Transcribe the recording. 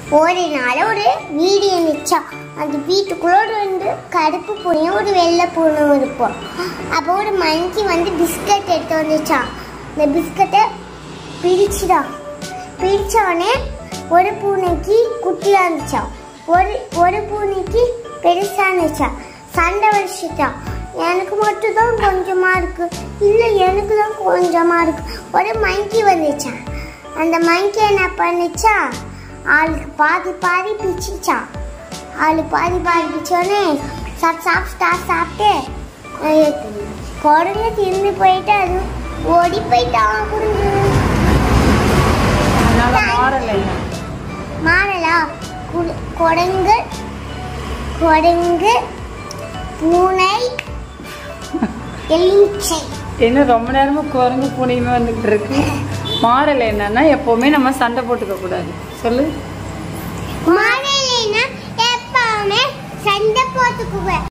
ஒரு நாள் ஒரு வீடு இருந்துச்சா அந்த வீட்டுக்குள்ள ஒரு வந்து கருப்பு பூனையும் ஒரு வெள்ளை பூனையும் இருப்போம் அப்போ ஒரு மங்கி வந்து பிஸ்கட் எடுத்து வந்துச்சான் இந்த பிஸ்கட்டை பிரிச்சுதான் பிரிச்சோடனே ஒரு பூனைக்கு குட்டியா இருந்துச்சான் ஒரு ஒரு பூனைக்கு பெருசா இருந்துச்சான் சண்டை வச்சுட்டான் எனக்கு மட்டும் தான் கொஞ்சமா இருக்கு இல்ல எனக்கு தான் கொஞ்சமா இருக்கு ஒரு மங்கி வந்துச்சான் அந்த மங்கி என்ன பண்ணுச்சா ஆளுக்கு பாதி பாதி பிச்சுச்சான் ஆளுக்கு பாதி பாதி பிச்சோடனே சாப் சாப் ஸ்டார் சாப்பிட்டு அஹ், குரங்கு திரும்பி போயிட்டு அது ஓடி போயிட்டான் குரங்கு அதனால மாறலை மாறலா குடு- குரங்கு குரங்கு பூனை எலுமிச்சை என்ன ரொம்ப நேரமா குரங்கு பூனையுமே வந்துகிட்டு இருக்கு மாறலை என்னன்னா எப்பவுமே நம்ம சண்டை போட்டுக்க கூடாது சொல்லு மாறலைன்னா எப்பவுமே சண்டை போட்டுக்குவேன்